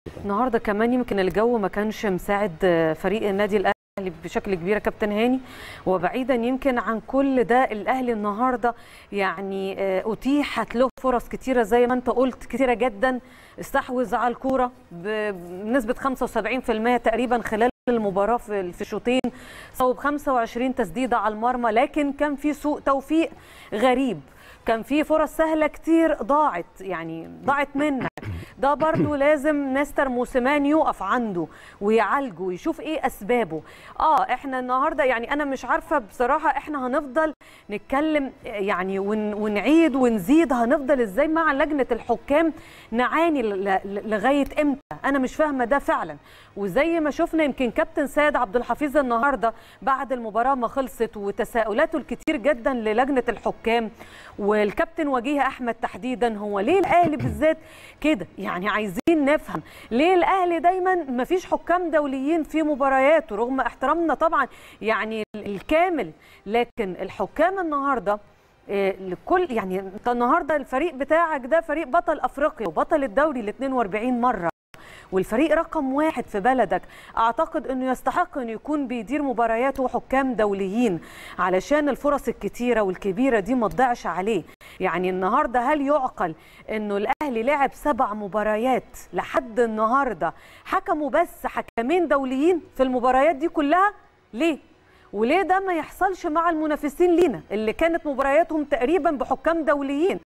النهارده كمان يمكن الجو ما كانش مساعد فريق النادي الاهلي بشكل كبير يا كابتن هاني وبعيدا يمكن عن كل ده الاهلي النهارده يعني اتيحت له فرص كتيره زي ما انت قلت كتيره جدا استحوذ على الكوره بنسبه 75% تقريبا خلال المباراه في في الشوطين صوب 25 تسديده على المرمى لكن كان في سوء توفيق غريب كان في فرص سهله كتير ضاعت يعني ضاعت منك ده برضو لازم نستر موسيمان يقف عنده ويعالجه ويشوف ايه اسبابه اه احنا النهارده يعني انا مش عارفه بصراحه احنا هنفضل نتكلم يعني ون ونعيد ونزيد هنفضل ازاي مع لجنه الحكام نعاني لغايه امتى انا مش فاهمه ده فعلا وزي ما شفنا يمكن كابتن سيد عبد الحفيظ النهارده بعد المباراه ما خلصت وتساؤلاته الكتير جدا للجنه الحكام والكابتن وجيه احمد تحديدا هو ليه الاهلي بالذات كده يعني عايزين نفهم ليه الاهلي دايما ما فيش حكام دوليين في مبارياته رغم احترامنا طبعا يعني الكامل لكن الحكام النهارده لكل يعني انت النهارده الفريق بتاعك ده فريق بطل افريقيا وبطل الدوري ال 42 مره والفريق رقم واحد في بلدك اعتقد انه يستحق انه يكون بيدير مبارياته حكام دوليين علشان الفرص الكتيره والكبيره دي ما تضيعش عليه يعني النهارده هل يعقل انه الاهلي لعب سبع مباريات لحد النهارده حكموا بس حكمين دوليين في المباريات دي كلها ليه وليه ده ما يحصلش مع المنافسين لينا اللي كانت مبارياتهم تقريبا بحكام دوليين